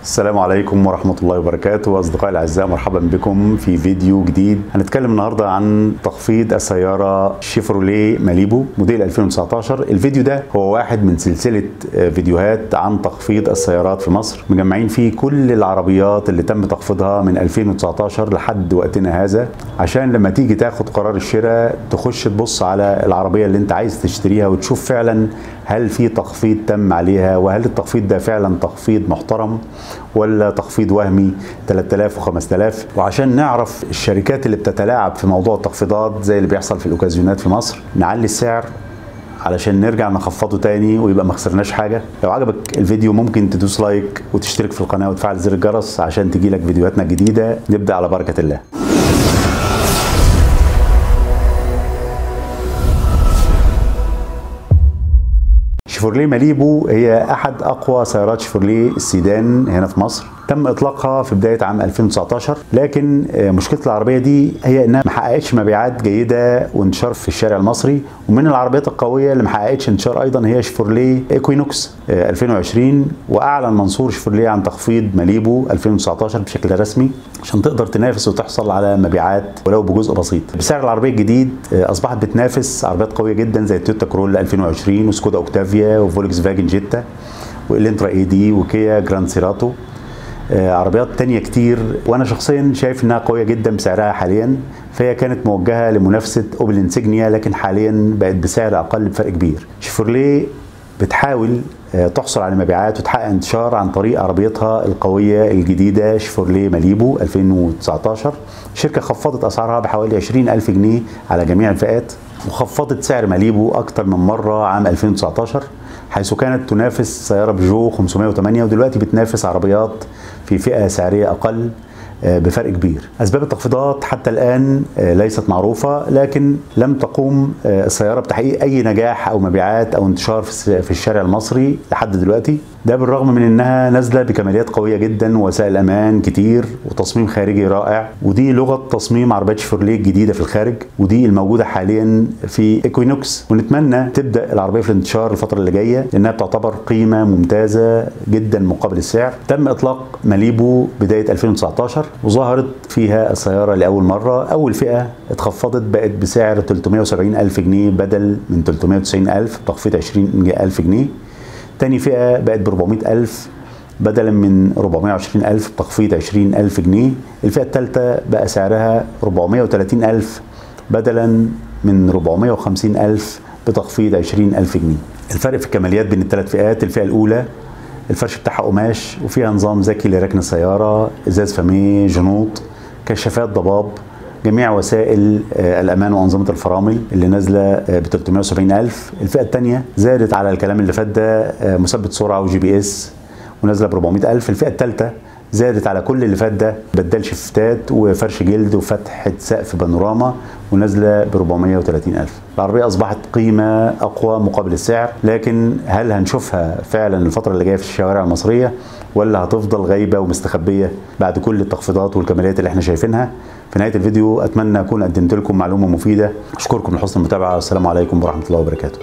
السلام عليكم ورحمة الله وبركاته أصدقائي الأعزاء مرحبا بكم في فيديو جديد هنتكلم النهاردة عن تخفيض السيارة شيفروليه ماليبو موديل 2019 الفيديو ده هو واحد من سلسلة فيديوهات عن تخفيض السيارات في مصر مجمعين فيه كل العربيات اللي تم تخفيضها من 2019 لحد وقتنا هذا عشان لما تيجي تاخد قرار الشراء تخش تبص على العربية اللي انت عايز تشتريها وتشوف فعلا هل في تخفيض تم عليها وهل التخفيض ده فعلا تخفيض محترم ولا تخفيض وهمي 3000 و5000 وعشان نعرف الشركات اللي بتتلاعب في موضوع التخفيضات زي اللي بيحصل في الاوكازيونات في مصر نعلي السعر علشان نرجع نخفضه تاني ويبقى ما خسرناش حاجه لو عجبك الفيديو ممكن تدوس لايك وتشترك في القناه وتفعل زر الجرس عشان تجيلك فيديوهاتنا الجديده نبدا على بركه الله شيفورليه ماليبو هي احد اقوى سيارات شيفورليه السيدان هنا في مصر تم اطلاقها في بدايه عام 2019 لكن مشكله العربيه دي هي انها ما حققتش مبيعات جيده وانتشار في الشارع المصري ومن العربيات القويه اللي ما حققتش انتشار ايضا هي شيفورليه ايكوينوكس 2020 واعلن منصور شيفورليه عن تخفيض ماليبو 2019 بشكل رسمي عشان تقدر تنافس وتحصل على مبيعات ولو بجزء بسيط بسعر العربيه الجديد اصبحت بتنافس عربيات قويه جدا زي التويوتا كورولا 2020 وسكودا اوكتافيا وفولكس فاجن جيتا والانترا اي دي وكيا جراند سيراتو عربيات تانية كتير وانا شخصيا شايف انها قوية جدا بسعرها حاليا فهي كانت موجهة لمنافسة اوبل انسيجنيا لكن حاليا بقت بسعر اقل بفرق كبير شيفروليه بتحاول تحصل على مبيعات وتحقق انتشار عن طريق عربيتها القوية الجديدة شيفورليه ماليبو 2019 الشركة خفضت أسعارها بحوالي 20 ألف جنيه على جميع الفئات وخفضت سعر ماليبو أكتر من مرة عام 2019 حيث كانت تنافس سيارة بيجو 508 ودلوقتي بتنافس عربيات في فئة سعرية أقل بفرق كبير أسباب التخفيضات حتى الآن ليست معروفة لكن لم تقوم السيارة بتحقيق أي نجاح أو مبيعات أو انتشار في الشارع المصري لحد دلوقتي ده بالرغم من انها نازله بكماليات قويه جدا ووسائل امان كتير وتصميم خارجي رائع ودي لغه تصميم عربيات شيفروليه الجديده في الخارج ودي الموجوده حاليا في ايكوينوكس ونتمنى تبدا العربيه في الانتشار الفتره اللي جايه لانها بتعتبر قيمه ممتازه جدا مقابل السعر تم اطلاق ماليبو بدايه 2019 وظهرت فيها السياره لاول مره اول فئه اتخفضت بقت بسعر 370 الف جنيه بدل من 390 الف تخفيض 20 الف جنيه تاني فئة بقت ب 400 ألف بدلا من 420 ألف بتخفيض 20 ألف جنيه الفئة الثالثة بقى سعرها 430 ألف بدلا من 450 ألف بتخفيض 20 ألف جنيه الفرق في الكماليات بين الثلاث فئات الفئة الأولى الفرش بتاعها قماش وفيها نظام ذكي لركن السيارة ازاز فاميه جنوط كشافات ضباب جميع وسائل الامان وانظمه الفرامل اللي نازله ب 370 الف الفئه الثانيه زادت على الكلام اللي فات ده مثبت سرعه وجي بي اس ونازله ب 400 الف الفئه الثالثه زادت على كل اللي فات ده بدل شفتات وفرش جلد وفتحه سقف بانوراما ونازله ب 430 الف العربيه اصبحت قيمه اقوى مقابل السعر لكن هل هنشوفها فعلا الفتره اللي جايه في الشوارع المصريه ولا هتفضل غايبه ومستخبيه بعد كل التخفيضات والكماليات اللي احنا شايفينها في نهايه الفيديو اتمنى اكون قدمت لكم معلومه مفيده اشكركم لحسن المتابعه والسلام عليكم ورحمه الله وبركاته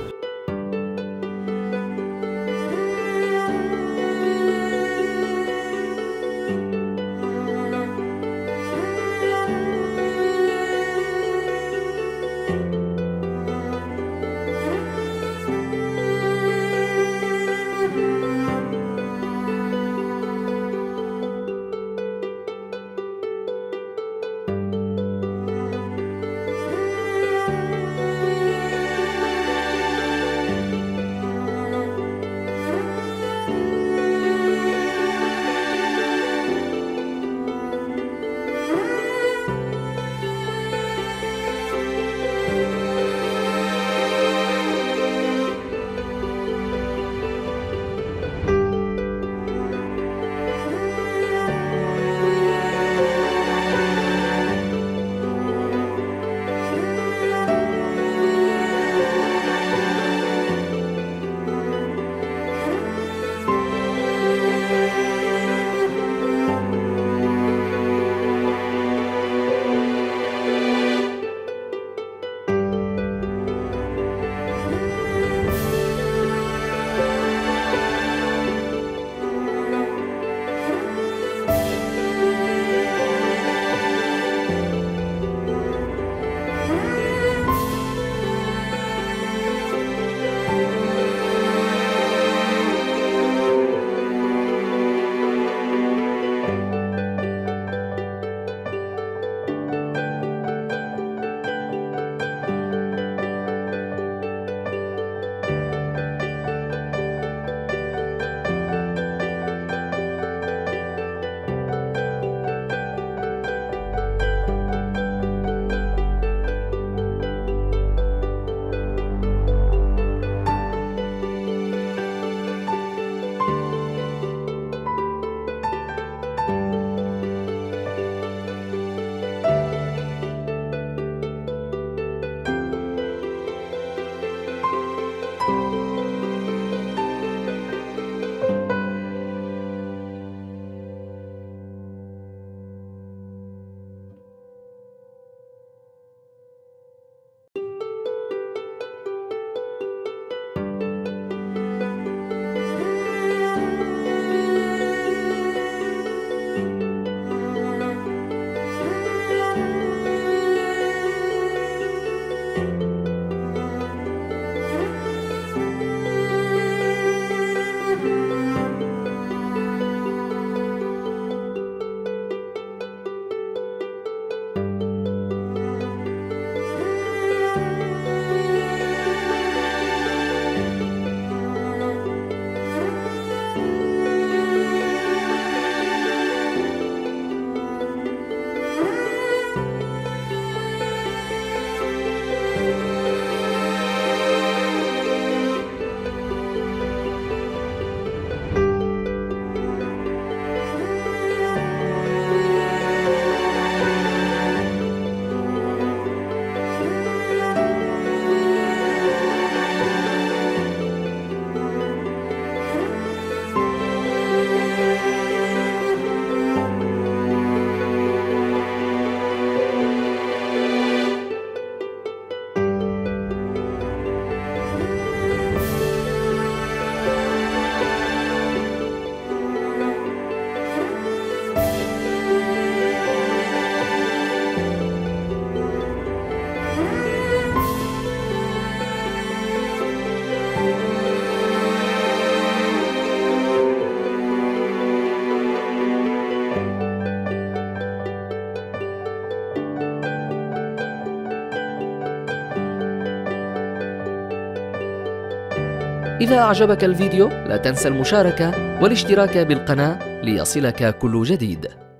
إذا أعجبك الفيديو لا تنسى المشاركة والاشتراك بالقناة ليصلك كل جديد